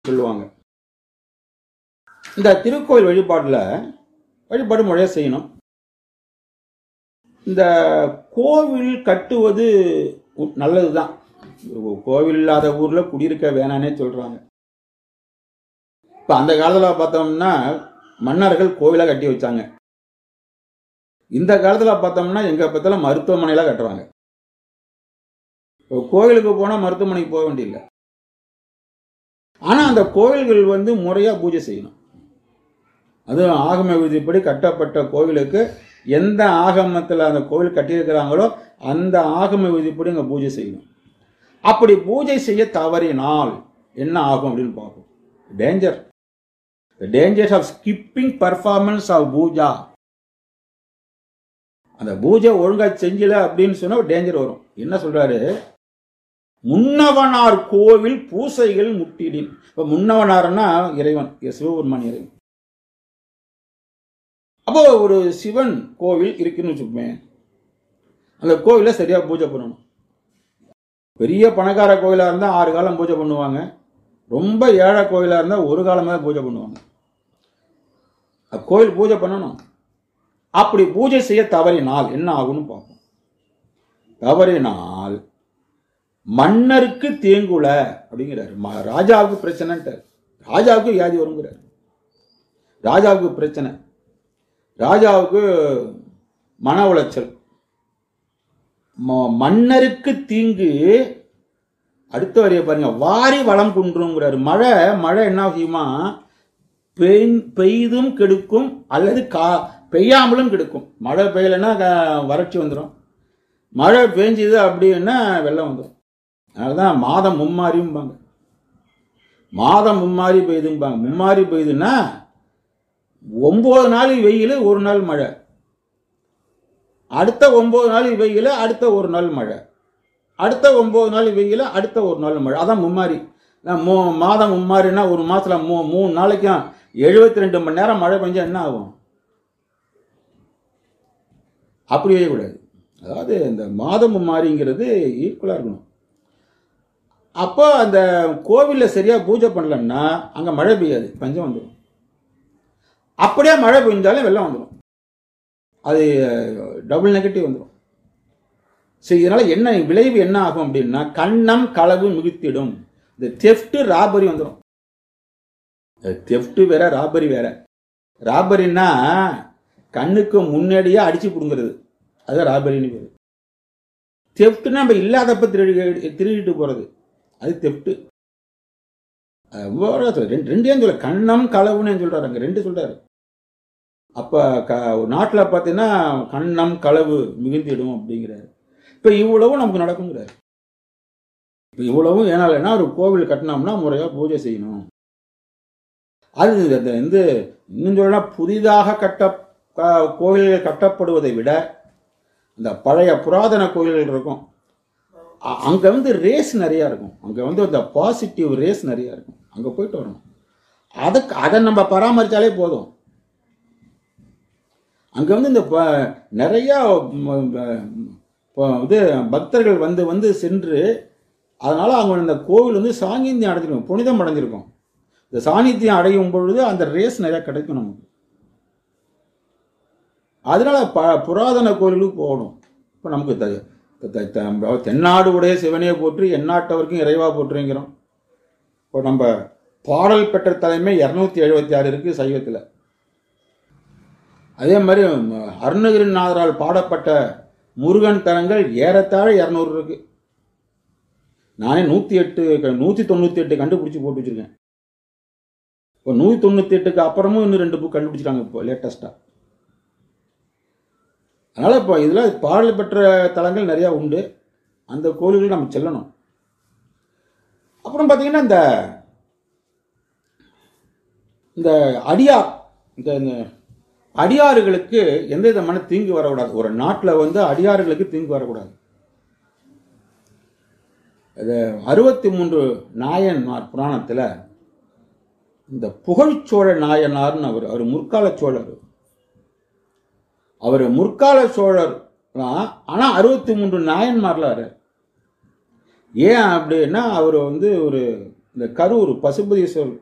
சொல்லுவாங்க இந்த திருக்கோயில் வழிபாட்டில் வழிபாடு முறையாக செய்யணும் இந்த கோவில் கட்டுவது நல்லது தான் கோவில் இல்லாத ஊரில் குடியிருக்க வேணானே சொல்கிறாங்க இப்போ அந்த காலத்தில் பார்த்தோம்னா மன்னர்கள் கோவிலாக கட்டி வச்சாங்க இந்த காலத்தில் பார்த்தோம்னா எங்கே பார்த்தாலும் மருத்துவமனையெல்லாம் கட்டுறாங்க இப்போ கோவிலுக்கு போனால் மருத்துவமனைக்கு போக வேண்டியதில்லை ஆனால் அந்த கோவில்கள் வந்து முறையாக பூஜை செய்யணும் அதுவும் ஆகம விதிப்படி கட்டப்பட்ட கோவிலுக்கு எந்த ஆகமத்தில் அந்த கோவில் கட்டியிருக்கிறாங்களோ அந்த ஆகம விதிப்படி அங்கே பூஜை செய்யணும் அப்படி பூஜை செய்ய தவறினால் என்ன ஆகும் அப்படின்னு பார்ப்போம் danger dangers of skipping performance of puja அந்த பூஜை ஒழுங்கா செஞ்சல அப்படின்னு சொன்னா டேஞ்சர் வரும் என்ன சொல்றாரு முன்னவனார் கோவில் பூசைகள் முட்டிடின் இப்ப முன்னவனார்னா இறைவன் சிவபெருமான் இறைவன் அப்போ ஒரு சிவன் கோவில் இருக்குன்னு வச்சுக்கோமே அந்த கோவில சரியா பூஜை பண்ணணும் பெரிய பணக்கார கோயிலா இருந்தா ஆறு காலம் பூஜை பண்ணுவாங்க ரொம்ப ஏழை கோயிலா இருந்தா ஒரு காலமாக பூஜை பண்ணுவாங்க கோயில் பூஜை பண்ணணும் அப்படி பூஜை செய்ய தவறினால் என்ன ஆகும்னு பார்ப்போம் தவறினால் மன்னருக்கு தேங்குல அப்படிங்கிறாரு ம- ராஜாவுக்கு பிரச்சனைன்ட்டார் ராஜாவுக்கு வியாதி வருங்கிறார் ராஜாவுக்கு பிரச்சனை ராஜாவுக்கு மன உளைச்சல் ம- மன்னருக்கு தீங்கு அடுத்த வரைய பாருங்க வாரி வளம் குன்றுங்கிறாரு மழை மழை என்ன செய்யுமா பெய்- பெய்தும் கெடுக்கும் அல்லது கா பெய்யாமலும் கெடுக்கும் மழை பெய்யலைன்னா க- வறட்சி வந்துடும் மழை பெஞ்சுது அப்படின்னா வெள்ளம் வந்துடும் அதனால தான் மாதம் மும்மாரியும்பாங்க மாதம் மும்மாரி பெய்யுதும்பாங்க மும்மாரி பெய்யுதுன்னா ஒம்பது நாள் வெயில் ஒரு நாள் மழை அடுத்த ஒம்பது நாள் வெயில் அடுத்த ஒரு நாள் மழை அடுத்த ஒம்பது நாள் வெயில் அடுத்த ஒரு நாள் மழை அதான் மும்மாரி நான் மூ மாதம் மும்மாரின்னா ஒரு மாசத்துல மூ மூணு நாளைக்கும் எழுபத்தி ரெண்டு மணி நேரம் மழை பெஞ்சா என்ன ஆகும் அப்படி செய்யக்கூடாது அதாவது இந்த மாதம் மும்மாரிங்கிறது ஈக்குவலாக இருக்கணும் அப்போ அந்த கோவிலில் சரியாக பூஜை பண்ணலன்னா அங்கே மழை பெய்யாது பஞ்சம் வந்துடும் அப்படியே மழை பெஞ்சாலும் வெள்ளம் வந்துடும் அது டபுள் நெகட்டிவ் வந்துடும் சரி இதனால என்ன விளைவு என்ன ஆகும் அப்படின்னா கண்ணம் களவு மிகுத்திடும் இந்த தெஃப்ட் ராபரி வந்துடும் தெஃப்ட் வேற ராபரி வேற ராபரின்னா கண்ணுக்கு முன்னாடியே அடிச்சு பிடுங்கிறது அது ராபரின்னு பேரு தெஃப்ட்னா நம்ம இல்லாதப்ப திருடி திருடிட்டு போறது அது தெஃப்ட் ரெண்டு ரெண்டையும் சொல்ல கண்ணம் களவுன்னு சொல்றாரு அங்க ரெண்டு சொல்றாரு அப்ப க நாட்டில் பார்த்தீங்கன்னா கண்ணம் களவு மிகுந்திடும் அப்படிங்கிறாரு இப்போ இவ்வளவும் நமக்கு நடக்குங்கிறாரு இப்போ இவ்வளவும் ஏனாலன்னா ஒரு கோவில் கட்டினோம்னா முறையாக பூஜை செய்யணும் அது இந்த வந்து இன்னும் சொல்லலாம் புதிதாக கட்ட க- கோவில்கள் கட்டப்படுவதை விட இந்த பழைய புராதன கோயில்கள் இருக்கும் அ- அங்க வந்து ரேஸ் நிறைய இருக்கும் அங்க வந்து இந்த பாசிட்டிவ் ரேஸ் நிறைய இருக்கும் அங்க போயிட்டு வரணும் அதுக்கு அதை நம்ம பராமரிச்சாலே போதும் அங்க வந்து இந்த ப- நிறைய ம், ம், ப- இது பக்தர்கள் வந்து வந்து சென்று அதனால அவங்க இந்த கோவில் வந்து சாங்கிந்தியம் அடைஞ்சிருக்கும் புனிதம் அடைஞ்சிருக்கும் இந்த சாநித்தியம் அடையும் பொழுது அந்த ரேஸ் நிறைய கிடைக்கும் நமக்கு அதனால ப புராதன கோயிலுக்கு போகணும் இப்போ நமக்கு த- த- த- தென்னாடு உடைய சிவனையை போற்றி எந்நாட்டவருக்கும் இறைவா போற்றுங்கிறோம் இப்போ நம்ம பாடல் பெற்ற தலைமை இரநூத்தி எழுபத்தி ஆறு இருக்கு சைவத்தில் அதே மாதிரி ம- அருணகிரிநாதரால் பாடப்பட்ட முருகன் தலங்கள் ஏறத்தாழ இரநூறு இருக்கு நானே நூற்றி எட்டு நூற்றி தொண்ணூற்றி எட்டு கண்டுபிடிச்சி போட்டு வச்சிருக்கேன் இப்போ நூற்றி தொண்ணூற்றி எட்டுக்கு அப்புறமும் இன்னும் ரெண்டு புக் கண்டுபிடிச்சிட்டாங்க இப்போ லேட்டஸ்ட்டாக அதனால் இப்போ இதில் பாடல் பெற்ற தலங்கள் நிறையா உண்டு அந்த கோயில்கள் நம்ம செல்லணும் அப்புறம் பார்த்தீங்கன்னா இந்த இந்த அடியார் இந்த இந்த அடியாறுகளுக்கு எந்த விதமான தீங்கு வரக்கூடாது ஒரு நாட்டில் வந்து அடியாறுகளுக்கு தீங்கு வரக்கூடாது இது அறுபத்தி மூன்று நாயன்மார் புராணத்தில் இந்த புகழ்ச்சோழ நாயனார்னு அவர் அவர் முற்கால சோழர் அவர் முற்கால சோழர் ஆனா அறுபத்தி மூன்று நாயன்மார்ல வர்றார் ஏன் அப்படின்னா அவர் வந்து ஒரு இந்த கரூர் பசுபதீஸ்வரர்